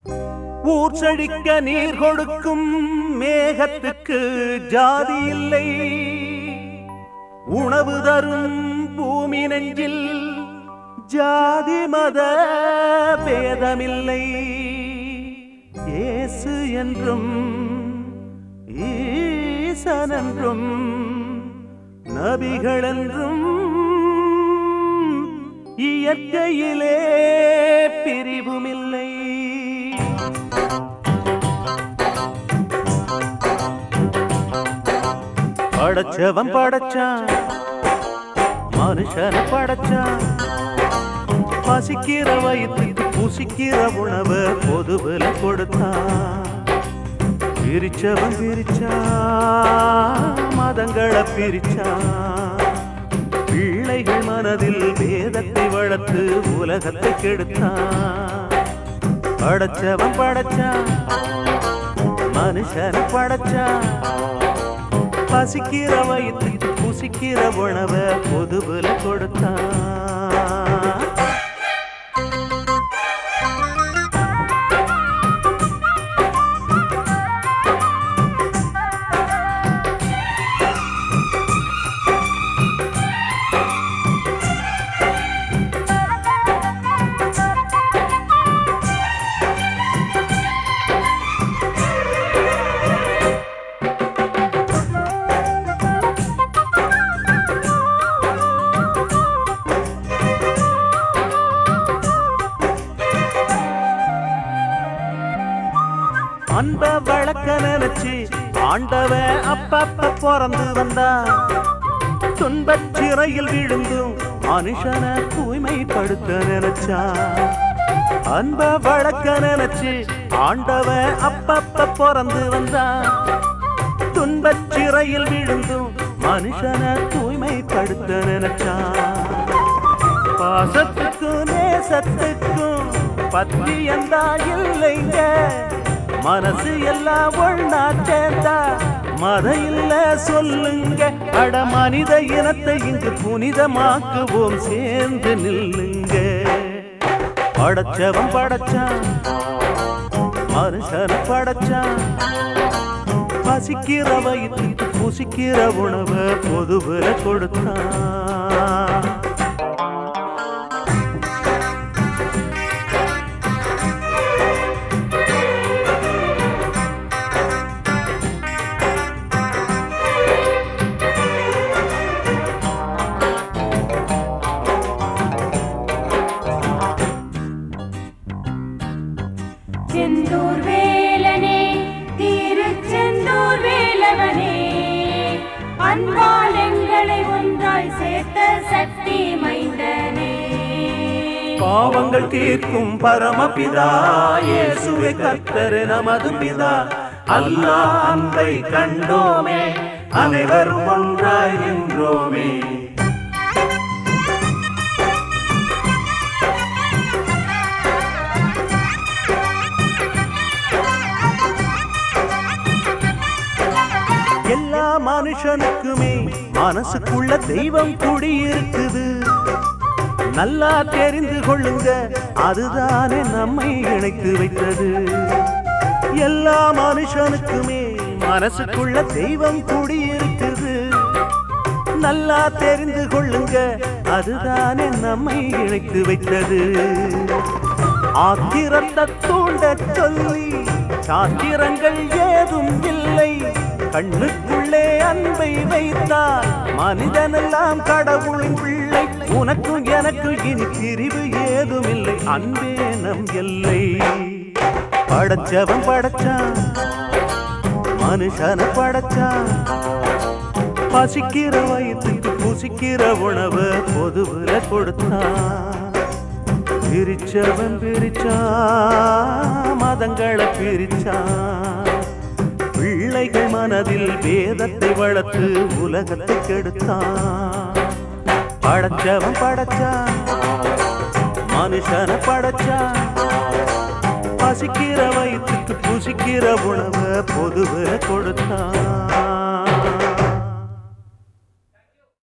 ஊர் செழிக்க நீர் கொடுக்கும் மேகத்துக்கு ஜாதி இல்லை உணவு தரும் பூமி நெஞ்சில் ஜாதி மத பேதமில்லை இயேசு என்றும் ஈசன் என்றும் நபிகள் என்றும் இயற்கையிலே பிரிவுமில்லை படைச்சவன் படைச்சான் மனுஷனை படைச்சான் பசிக்கிற வயிற்றுக்கு புசிக்கிற உணவை பொதுவில் கொடுத்தான் பிரிச்சவன் பிரிச்சான் மதங்களை பிரிச்சான் பிள்ளைகள் மனதில் வேதத்தை வளர்த்து உலகத்தை கெடுத்தான் படைச்சவன் படைச்சான் மனுஷனை படைச்சான் பசிக்கிற வயிற்றுக்கு புசிக்கிற உணவை பொதுவில் கொடுத்தான் அன்ப வழக்க நினைச்சு ஆண்டவன் அப்பப்ப பிறந்து வந்தான் துன்பச் சிறையில் விழுந்தும் மனுஷனை தூய்மைப்படுத்த நினைச்சான் அன்ப வழக்க நினைச்சு ஆண்டவன் அப்பப்ப பிறந்து வந்தான் துன்பச் சிறையில் விழுந்தும் மனுஷனை தூய்மைப்படுத்த நினைச்சான் பாசத்துக்கும் நேசத்துக்கும் பத்தியந்தா இல்லைங்க மனசு எல்லாம் ஒண்ணா சேர்ந்தா மத இல்ல சொல்லுங்க அட மனித இனத்தை இங்கு புனிதமாக்குவோம் சேர்ந்து நில்லுங்க படைச்சவன் படைச்சான் மனுஷனை படைச்சான் பசிக்கிற வயிற்றுக்கு புசிக்கிற உணவை பொதுவில் கொடுத்தான் செந்தூர் வேலனே திருச்செந்தூர் வேலவனே அன்பால் எங்களை ஒன்றாய் சேர்த்த சக்தி மைந்தனே பாவங்கள் தீர்க்கும் பரமபிதா இயேசுவே கர்த்தர் நமது பிதா அல்லாஹ் அன்பை கண்டோமே அனைவரும் ஒன்றாய் நின்றோமே எல்லா மனுஷனுக்குமே மனசுக்குள்ள தெய்வம் குடியிருக்குது நல்லா தெரிந்து கொள்ளுங்க அதுதானே நம்மை இணைத்து வைத்தது எல்லா மனுஷனுக்குமே மனசுக்குள்ள தெய்வம் குடியிருக்குது நல்லா தெரிந்து கொள்ளுங்க அதுதானே நம்மை இணைத்து வைத்தது ஆத்திரத்தை தூண்ட சொல்லி சாத்திரங்கள் ஏதும் இல்லை கண்ணுக்குள்ளே அன்பை வைத்தால் மனிதனெல்லாம் கடவுளின் பிள்ளை உனக்கும் எனக்கும் இனி பிரிவு ஏதும் இல்லை அன்பே நம் எல்லை படைச்சவன் படைச்சான் மனுஷனை படைச்சான் பசிக்கிற வயிற்றுக்கு புசிக்கிற உணவை பொதுவில் கொடுத்தான் பிரிச்சவன் பிரிச்சான் மதங்களை பிரிச்சான் பிள்ளைகள் மனதில் வேதத்தை வளர்த்து உலகத்தை கெடுத்தான் படைச்சவன் படைச்சான் மனுஷனை படைச்சான் பசிக்கிற வயிற்றுக்கு புசிக்கிற உணவை பொதுவை கொடுத்தான்